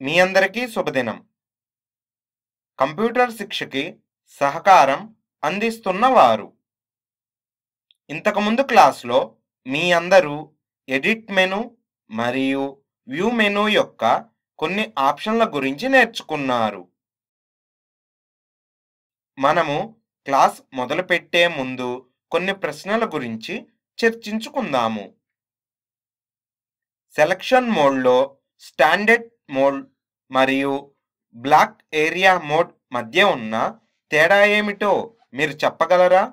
మీ అందరికీ శుభదినం కంప్యూటర్ శిక్షకి సహకారం అందిస్తున్న వారు ఇంతకుముందు క్లాస్లో మీ అందరూ ఎడిట్ మెను మరియు వ్యూ మెను యొక్క కొన్ని ఆప్షన్ల గురించి నేర్చుకున్నారు మనము క్లాస్ మొదలుపెట్టే ముందు కొన్ని ప్రశ్నల గురించి చర్చించుకుందాము సెలక్షన్ మోడ్లో స్టాండర్డ్ మోడ్ మరియు బ్లాక్ ఏరియా మోడ్ మధ్య ఉన్న తేడా ఏమిటో మీరు చెప్పగలరా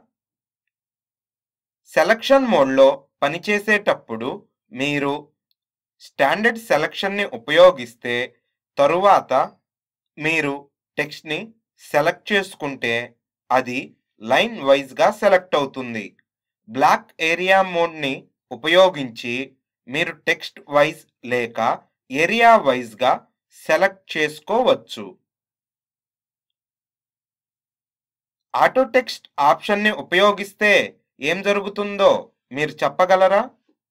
సెలక్షన్ మోడ్లో పనిచేసేటప్పుడు మీరు స్టాండర్డ్ సెలక్షన్ని ఉపయోగిస్తే తరువాత మీరు టెక్స్ట్ని సెలెక్ట్ చేసుకుంటే అది లైన్ వైజ్గా సెలెక్ట్ అవుతుంది బ్లాక్ ఏరియా మోడ్ని ఉపయోగించి మీరు టెక్స్ట్ వైజ్ లేక ఏరియా వైజ్గా సెలెక్ట్ చేసుకోవచ్చు ఆటో టెక్స్ట్ ఆప్షన్ని ఉపయోగిస్తే ఏం జరుగుతుందో మీరు చెప్పగలరా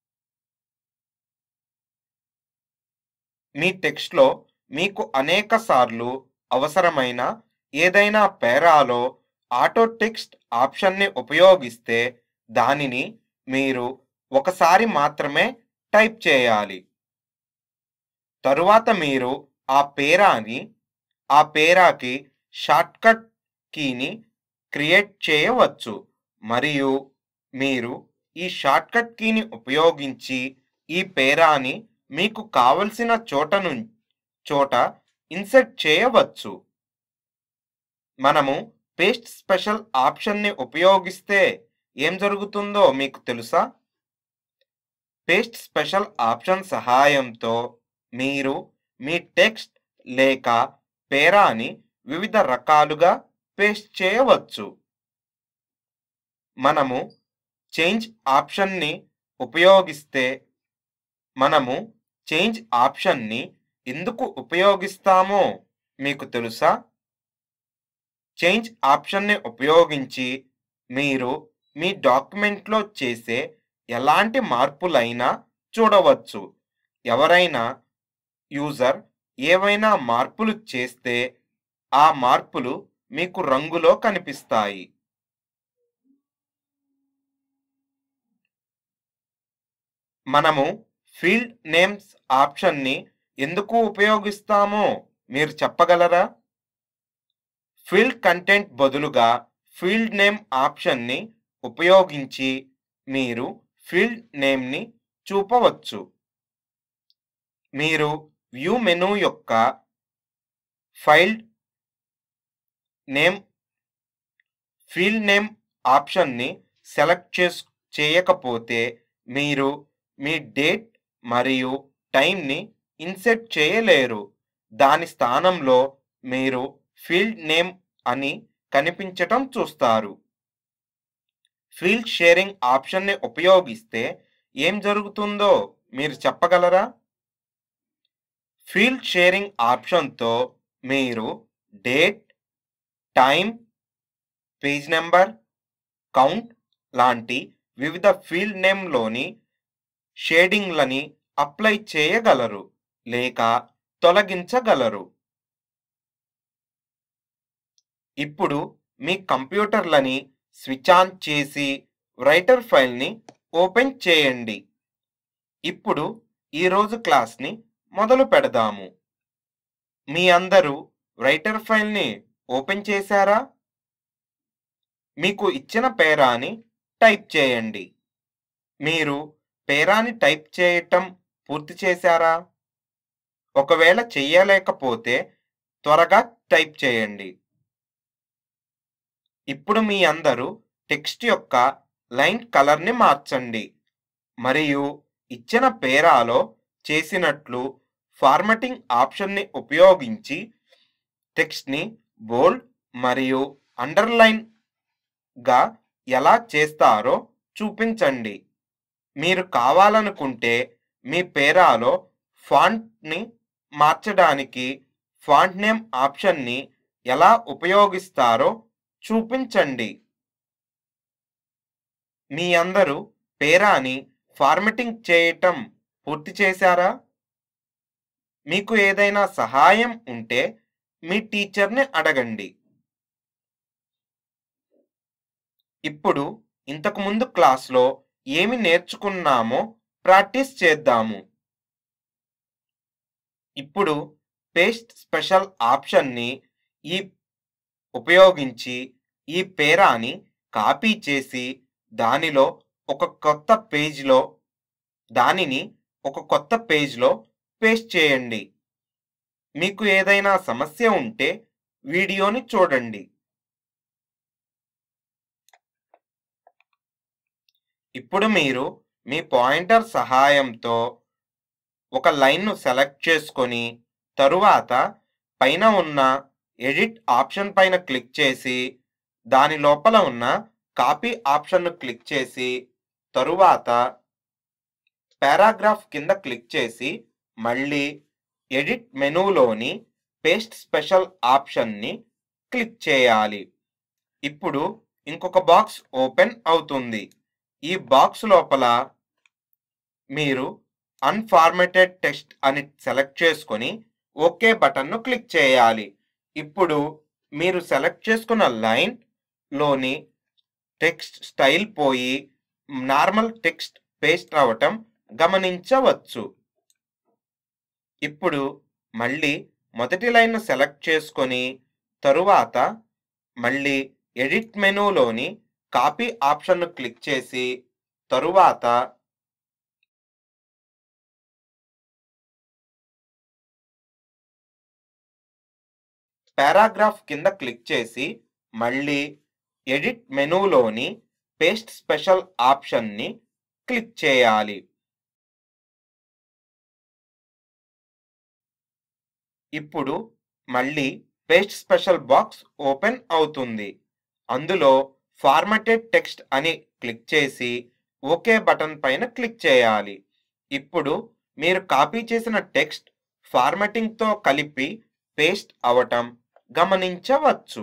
మీ టెక్స్ట్లో మీకు అనేక సార్లు అవసరమైన ఏదైనా పేరాలో ఆటో టెక్స్ట్ ఆప్షన్ని ఉపయోగిస్తే దానిని మీరు ఒకసారి మాత్రమే టైప్ చేయాలి తరువాత మీరు ఆ పేరాని ఆ పేరాకి షార్ట్కట్ కీని క్రియేట్ చేయవచ్చు మరియు మీరు ఈ షార్ట్కట్ కీని ఉపయోగించి ఈ పేరాని మీకు కావలసిన చోట ను చోట ఇన్సెట్ చేయవచ్చు మనము పేస్ట్ స్పెషల్ ఆప్షన్ని ఉపయోగిస్తే ఏం జరుగుతుందో మీకు తెలుసా పేస్ట్ స్పెషల్ ఆప్షన్ సహాయంతో మీరు మీ టెక్స్ట్ లేక పేరాని వివిధ రకాలుగా పేస్ట్ చేయవచ్చు మనము చేంజ్ ఆప్షన్ని ఉపయోగిస్తే మనము చేంజ్ ఆప్షన్ని ఎందుకు ఉపయోగిస్తామో మీకు తెలుసా చేంజ్ ఆప్షన్ని ఉపయోగించి మీరు మీ డాక్యుమెంట్లో చేసే ఎలాంటి మార్పులైనా చూడవచ్చు ఎవరైనా యూజర్ ఏవైనా మార్పులు చేస్తే ఆ మార్పులు మీకు రంగులో కనిపిస్తాయి మనము ఫీల్డ్ నేమ్స్ ఆప్షన్ని ఎందుకు ఉపయోగిస్తామో మీరు చెప్పగలరా ఫీల్డ్ కంటెంట్ బదులుగా ఫీల్డ్ నేమ్ ఆప్షన్ని ఉపయోగించి మీరు ఫీల్డ్ నేమ్ని చూపవచ్చు మీరు వ్యూ మెనూ యొక్క ఫైల్ నేమ్ ఫీల్డ్ నేమ్ ఆప్షన్ని సెలెక్ట్ చేసు చేయకపోతే మీరు మీ డేట్ మరియు టైంని ఇన్సెట్ చేయలేరు దాని స్థానంలో మీరు ఫీల్డ్ నేమ్ అని కనిపించటం చూస్తారు ఫీల్డ్ షేరింగ్ ఆప్షన్ని ఉపయోగిస్తే ఏం జరుగుతుందో మీరు చెప్పగలరా ఫీల్డ్ షేరింగ్ ఆప్షన్తో మీరు date time page number count లాంటి వివిధ ఫీల్డ్ నేమ్లోని షేడింగ్లని అప్లై చేయగలరు లేక తొలగించగలరు ఇప్పుడు మీ కంప్యూటర్లని స్విచ్ ఆన్ చేసి రైటర్ ఫైల్ని ఓపెన్ చేయండి ఇప్పుడు ఈరోజు క్లాస్ని మొదలు పెడదాము మీ అందరూ రైటర్ ఫైల్ని ఓపెన్ చేశారా మీకు ఇచ్చిన పేరాని టైప్ చేయండి మీరు పేరాని టైప్ చేయటం పూర్తి చేశారా ఒకవేళ చెయ్యలేకపోతే త్వరగా టైప్ చేయండి ఇప్పుడు మీ అందరూ టెక్స్ట్ యొక్క లైన్ కలర్ని మార్చండి మరియు ఇచ్చిన పేరాలో చేసినట్లు ఫార్మటింగ్ ఆప్షన్ని ఉపయోగించి టెక్స్ట్ని బోల్డ్ మరియు అండర్లైన్ గా ఎలా చేస్తారో చూపించండి మీరు కావాలనుకుంటే మీ పేరాలో ఫాంట్ని మార్చడానికి ఫాంట్ నేమ్ ఆప్షన్ని ఎలా ఉపయోగిస్తారో చూపించండి మీ అందరూ పేరాని ఫార్మెటింగ్ చేయటం పూర్తి చేశారా మీకు ఏదైనా సహాయం ఉంటే మీ టీచర్ని అడగండి ఇప్పుడు ఇంతకు ముందు క్లాస్లో ఏమి నేర్చుకున్నామో ప్రాక్టీస్ చేద్దాము ఇప్పుడు పేస్ట్ స్పెషల్ ఆప్షన్ని ఈ ఉపయోగించి ఈ పేరాని కాపీ చేసి దానిలో ఒక కొత్త పేజ్లో దానిని ఒక కొత్త పేజ్లో పేస్ట్ చేయండి మీకు ఏదైనా సమస్య ఉంటే వీడియోని చూడండి ఇప్పుడు మీరు మీ పాయింటర్ సహాయంతో ఒక లైన్ను సెలెక్ట్ చేసుకొని తరువాత పైన ఉన్న ఎడిట్ ఆప్షన్ పైన క్లిక్ చేసి దాని లోపల ఉన్న కాపీ ఆప్షన్ను క్లిక్ చేసి తరువాత పారాగ్రాఫ్ కింద క్లిక్ చేసి మళ్ళీ ఎడిట్ మెనూలోని పేస్ట్ స్పెషల్ ఆప్షన్ని క్లిక్ చేయాలి ఇప్పుడు ఇంకొక బాక్స్ ఓపెన్ అవుతుంది ఈ బాక్స్ లోపల మీరు అన్ఫార్మేటెడ్ టెక్స్ట్ అని సెలెక్ట్ చేసుకొని ఓకే బటన్ను క్లిక్ చేయాలి ఇప్పుడు మీరు సెలెక్ట్ చేసుకున్న లైన్ లోని టెక్స్ట్ స్టైల్ పోయి నార్మల్ టెక్స్ట్ పేస్ట్ అవటం గమనించవచ్చు ఇప్పుడు మళ్ళీ మొదటి లైన్ సెలెక్ట్ చేసుకొని తరువాత మళ్ళీ ఎడిట్ మెనూలోని కాపీ ఆప్షన్ను క్లిక్ చేసి తరువాత పారాగ్రాఫ్ కింద క్లిక్ చేసి మళ్ళీ ఎడిట్ మెనూలోని పేస్ట్ స్పెషల్ ఆప్షన్ని క్లిక్ చేయాలి ఇప్పుడు మళ్ళీ పేస్ట్ స్పెషల్ బాక్స్ ఓపెన్ అవుతుంది అందులో ఫార్మటెడ్ టెక్స్ట్ అని క్లిక్ చేసి ఓకే బటన్ పైన క్లిక్ చేయాలి ఇప్పుడు మీరు కాపీ చేసిన టెక్స్ట్ ఫార్మాటింగ్తో కలిపి పేస్ట్ అవటం గమనించవచ్చు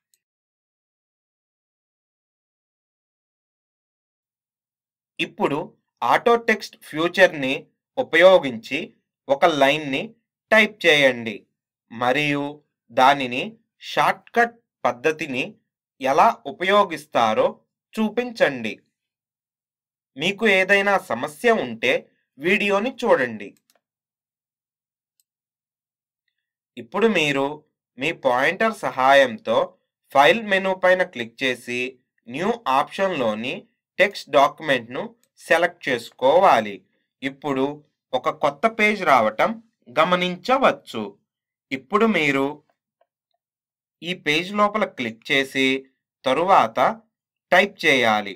ఇప్పుడు ఆటో టెక్స్ట్ ఫ్యూచర్ని ఉపయోగించి ఒక లైన్ని టైప్ చేయండి మరియు దానిని షార్ట్కట్ పద్ధతిని ఎలా ఉపయోగిస్తారో చూపించండి మీకు ఏదైనా సమస్య ఉంటే వీడియోని చూడండి ఇప్పుడు మీరు మీ పాయింటర్ సహాయంతో ఫైల్ మెనూ పైన క్లిక్ చేసి న్యూ ఆప్షన్లోని టెక్స్ట్ డాక్యుమెంట్ను సెలెక్ట్ చేసుకోవాలి ఇప్పుడు ఒక కొత్త పేజ్ రావటం గమనించవచ్చు ఇప్పుడు మీరు ఈ పేజ్ లోపల క్లిక్ చేసి తరువాత టైప్ చేయాలి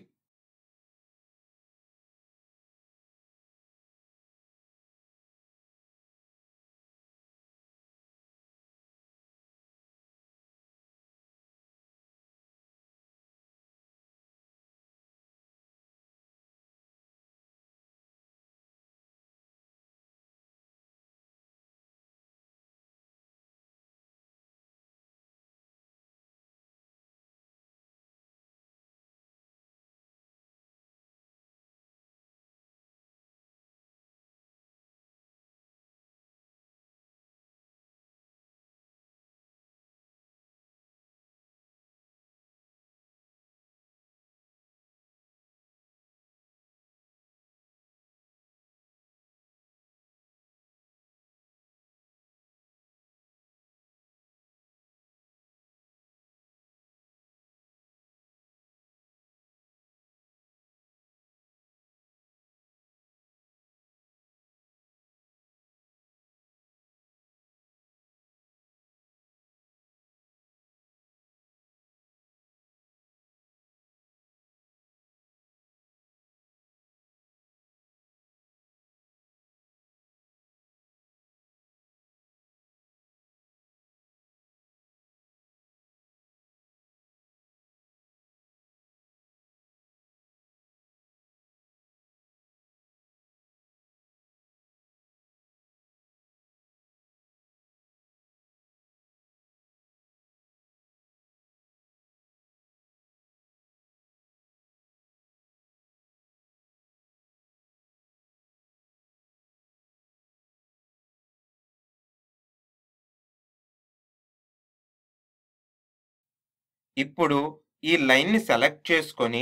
ఇప్పుడు ఈ లైన్ని సెలెక్ట్ చేసుకొని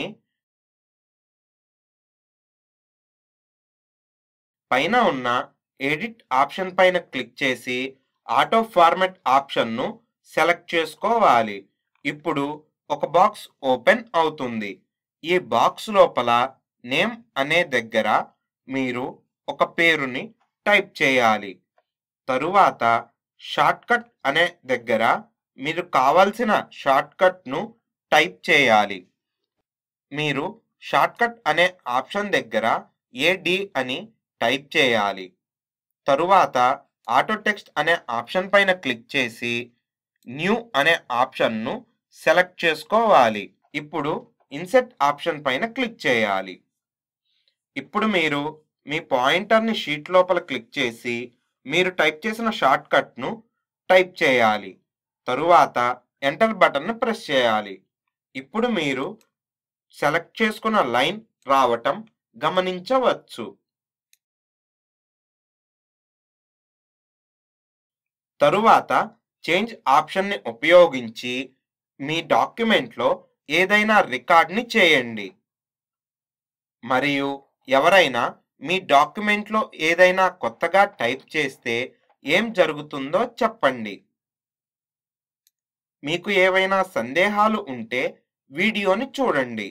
పైన ఉన్న ఎడిట్ ఆప్షన్ పైన క్లిక్ చేసి ఆటో ఫార్మాట్ ఆప్షన్ను సెలెక్ట్ చేసుకోవాలి ఇప్పుడు ఒక బాక్స్ ఓపెన్ అవుతుంది ఈ బాక్స్ లోపల నేమ్ అనే దగ్గర మీరు ఒక పేరుని టైప్ చేయాలి తరువాత షార్ట్కట్ అనే దగ్గర మీరు కావాల్సిన షార్ట్కట్ను టైప్ చేయాలి మీరు షార్ట్కట్ అనే ఆప్షన్ దగ్గర ఏడి అని టైప్ చేయాలి తరువాత ఆటో టెక్స్ట్ అనే ఆప్షన్ పైన క్లిక్ చేసి న్యూ అనే ఆప్షన్ను సెలెక్ట్ చేసుకోవాలి ఇప్పుడు ఇన్సెట్ ఆప్షన్ పైన క్లిక్ చేయాలి ఇప్పుడు మీరు మీ పాయింటర్ని షీట్ లోపల క్లిక్ చేసి మీరు టైప్ చేసిన షార్ట్ కట్ను టైప్ చేయాలి తరువాత ఎంటర్ బటన్ను ప్రెస్ చేయాలి ఇప్పుడు మీరు సెలెక్ట్ చేసుకున్న లైన్ రావటం గమనించవచ్చు తరువాత చేంజ్ ఆప్షన్ని ఉపయోగించి మీ డాక్యుమెంట్లో ఏదైనా రికార్డ్ని చేయండి మరియు ఎవరైనా మీ డాక్యుమెంట్లో ఏదైనా కొత్తగా టైప్ చేస్తే ఏం జరుగుతుందో చెప్పండి మీకు ఏవైనా సందేహాలు ఉంటే వీడియోని చూడండి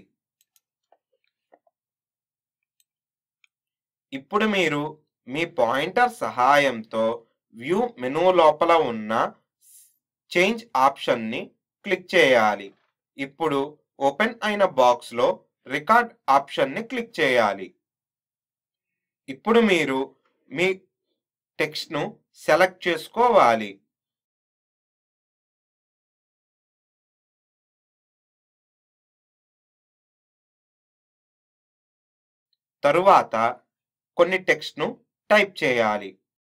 ఇప్పుడు మీరు మీ పాయింటర్ సహాయంతో వ్యూ మెనూ లోపల ఉన్న చేంజ్ ఆప్షన్ని క్లిక్ చేయాలి ఇప్పుడు ఓపెన్ అయిన బాక్స్లో రికార్డ్ ఆప్షన్ని క్లిక్ చేయాలి ఇప్పుడు మీరు మీ టెక్స్ట్ను సెలెక్ట్ చేసుకోవాలి తరువాత కొన్ని టెక్స్ట్ను టైప్ చేయాలి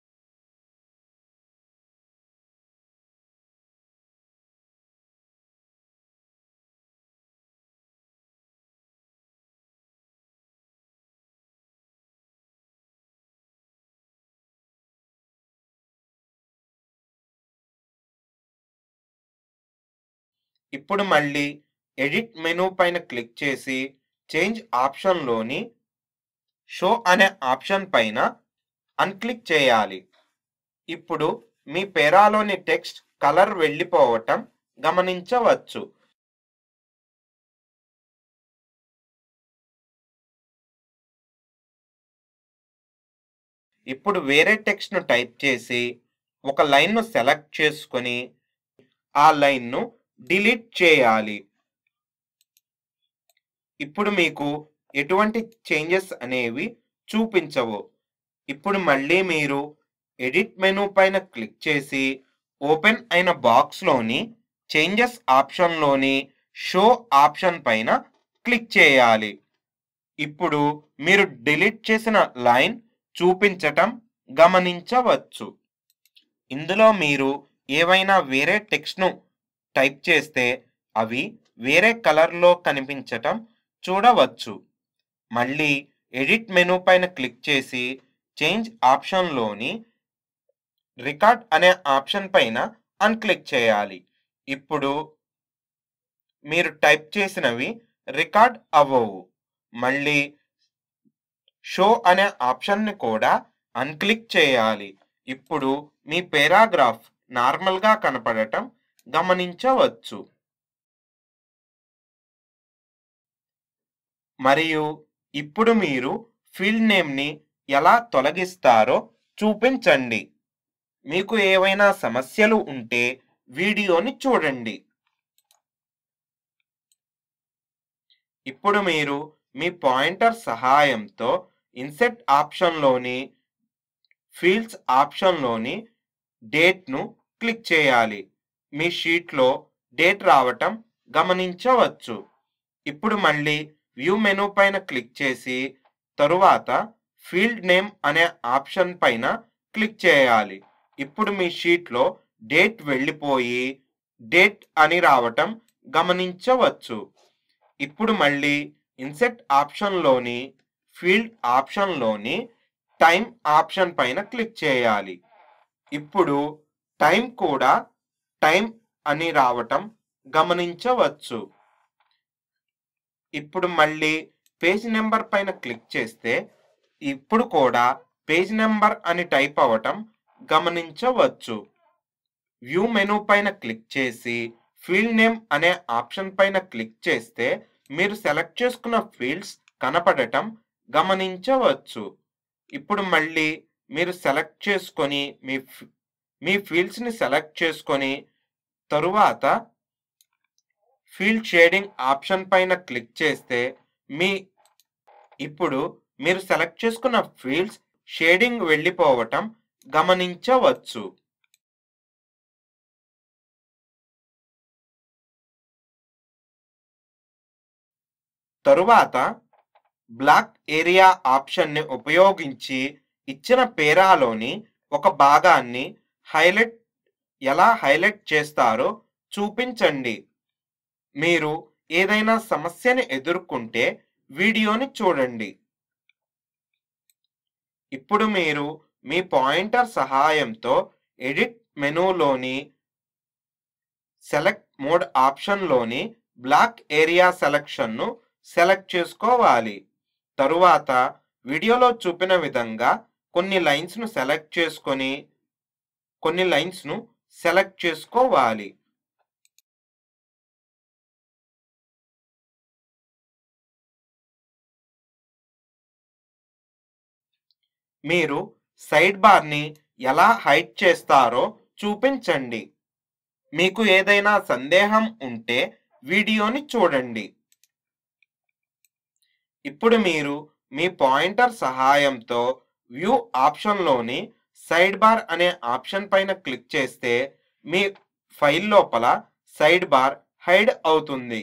ఇప్పుడు మళ్ళీ ఎడిట్ మెనూ పైన క్లిక్ చేసి చేంజ్ ఆప్షన్లోని షో అనే ఆప్షన్ పైన అన్క్లిక్ చేయాలి ఇప్పుడు మీ పేరాలోని టెక్స్ట్ కలర్ వెళ్ళిపోవటం గమనించవచ్చు ఇప్పుడు వేరే టెక్స్ట్ను టైప్ చేసి ఒక లైన్ను సెలెక్ట్ చేసుకొని ఆ లైన్ను డిలీట్ చేయాలి ఇప్పుడు మీకు ఎటువంటి చేంజెస్ అనేవి చూపించవు ఇప్పుడు మళ్ళీ మీరు ఎడిట్ మెనూ పైన క్లిక్ చేసి ఓపెన్ అయిన బాక్స్లోని చేంజెస్ ఆప్షన్లోని షో ఆప్షన్ పైన క్లిక్ చేయాలి ఇప్పుడు మీరు డిలీట్ చేసిన లైన్ చూపించటం గమనించవచ్చు ఇందులో మీరు ఏవైనా వేరే టెక్స్ట్ను టైప్ చేస్తే అవి వేరే కలర్లో కనిపించటం చూడవచ్చు మళ్ళీ ఎడిట్ మెనూ పైన క్లిక్ చేసి చేంజ్ ఆప్షన్లోని రికార్డ్ అనే ఆప్షన్ పైన అన్క్లిక్ చేయాలి ఇప్పుడు మీరు టైప్ చేసినవి రికార్డ్ అవ్వవు మళ్ళీ షో అనే ఆప్షన్ని కూడా అన్క్లిక్ చేయాలి ఇప్పుడు మీ పేరాగ్రాఫ్ నార్మల్గా కనపడటం గమనించవచ్చు మరియు ఇప్పుడు మీరు ఫీల్డ్ నేమ్ని ఎలా తొలగిస్తారో చూపించండి మీకు ఏవైనా సమస్యలు ఉంటే వీడియోని చూడండి ఇప్పుడు మీరు మీ పాయింటర్ సహాయంతో ఇన్సెట్ ఆప్షన్లోని ఫీల్డ్స్ ఆప్షన్లోని డేట్ను క్లిక్ చేయాలి మీ షీట్లో డేట్ రావటం గమనించవచ్చు ఇప్పుడు మళ్ళీ వ్యూ మెనూ పైన క్లిక్ చేసి తరువాత ఫీల్డ్ నేమ్ అనే ఆప్షన్ పైన క్లిక్ చేయాలి ఇప్పుడు మీ షీట్లో డేట్ వెళ్ళిపోయి డేట్ అని రావటం గమనించవచ్చు ఇప్పుడు మళ్ళీ ఇన్సెట్ ఆప్షన్లోని ఫీల్డ్ ఆప్షన్లోని టైం ఆప్షన్ పైన క్లిక్ చేయాలి ఇప్పుడు టైం కూడా టైం అని రావటం గమనించవచ్చు ఇప్పుడు మళ్ళీ పేజ్ నెంబర్ పైన క్లిక్ చేస్తే ఇప్పుడు కూడా పేజ్ నెంబర్ అని టైప్ అవ్వటం గమనించవచ్చు వ్యూ మెనూ పైన క్లిక్ చేసి ఫీల్డ్ నేమ్ అనే ఆప్షన్ పైన క్లిక్ చేస్తే మీరు సెలెక్ట్ చేసుకున్న ఫీల్డ్స్ కనపడటం గమనించవచ్చు ఇప్పుడు మళ్ళీ మీరు సెలెక్ట్ చేసుకొని మీ ఫ్- మీ ఫీల్డ్స్ని సెలెక్ట్ చేసుకొని తరువాత ఫీల్డ్ షేడింగ్ ఆప్షన్ పైన క్లిక్ చేస్తే మీ ఇప్పుడు మీరు సెలెక్ట్ చేసుకున్న ఫీల్డ్స్ షేడింగ్ వెళ్ళిపోవటం గమనించవచ్చు తరువాత బ్లాక్ ఏరియా ఆప్షన్ని ఉపయోగించి ఇచ్చిన పేరాలోని ఒక భాగాన్ని హైలైట్ ఎలా హైలైట్ చేస్తారో చూపించండి మీరు ఏదైనా సమస్యని ఎదుర్కొంటే వీడియోని చూడండి ఇప్పుడు మీరు మీ పాయింటర్ సహాయంతో ఎడిట్ మెనూలోని సెలెక్ట్ మోడ్ ఆప్షన్లోని బ్లాక్ ఏరియా సెలెక్షన్ను సెలెక్ట్ చేసుకోవాలి తరువాత వీడియోలో చూపిన విధంగా కొన్ని లైన్స్ను సెలెక్ట్ చేసుకొని కొన్ని లైన్స్ను సెలెక్ట్ చేసుకోవాలి మీరు సైడ్ బార్ని ఎలా హైడ్ చేస్తారో చూపించండి మీకు ఏదైనా సందేహం ఉంటే వీడియోని చూడండి ఇప్పుడు మీరు మీ పాయింటర్ సహాయంతో వ్యూ ఆప్షన్లోని సైడ్ బార్ అనే ఆప్షన్ పైన క్లిక్ చేస్తే మీ ఫైల్ లోపల సైడ్ బార్ హైడ్ అవుతుంది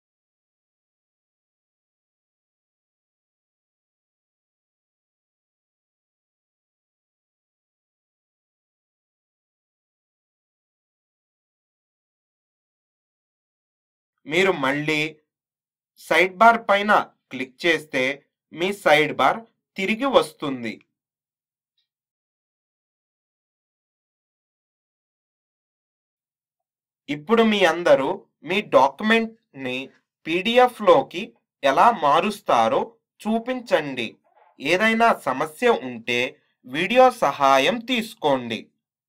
మీరు మళ్ళీ సైడ్ బార్ పైన క్లిక్ చేస్తే మీ సైడ్ బార్ తిరిగి వస్తుంది ఇప్పుడు మీ అందరూ మీ డాక్యుమెంట్ని పీడిఎఫ్లోకి ఎలా మారుస్తారో చూపించండి ఏదైనా సమస్య ఉంటే వీడియో సహాయం తీసుకోండి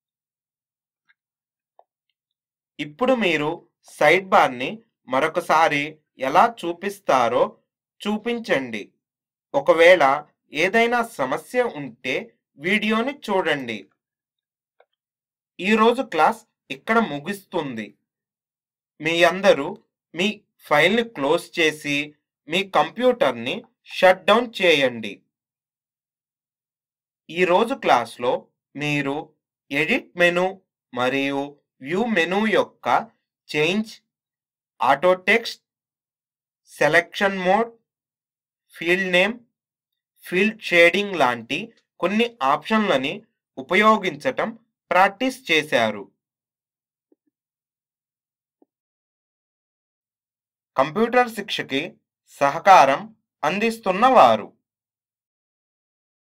ఇప్పుడు మీరు సైడ్ బార్ని మరొకసారి ఎలా చూపిస్తారో చూపించండి ఒకవేళ ఏదైనా సమస్య ఉంటే వీడియోని చూడండి ఈరోజు క్లాస్ ఇక్కడ ముగిస్తుంది మీ అందరూ మీ ఫైల్ని క్లోజ్ చేసి మీ కంప్యూటర్ని షట్ డౌన్ చేయండి ఈరోజు క్లాస్లో మీరు ఎడిట్ మెను మరియు వ్యూ మెను యొక్క change auto text selection mode field name field shading లాంటి కొన్ని ఆప్షన్లని ఉపయోగించటం ప్రాక్టీస్ చేశారు కంప్యూటర్ శిక్షకి సహకారం అందిస్తున్నవారు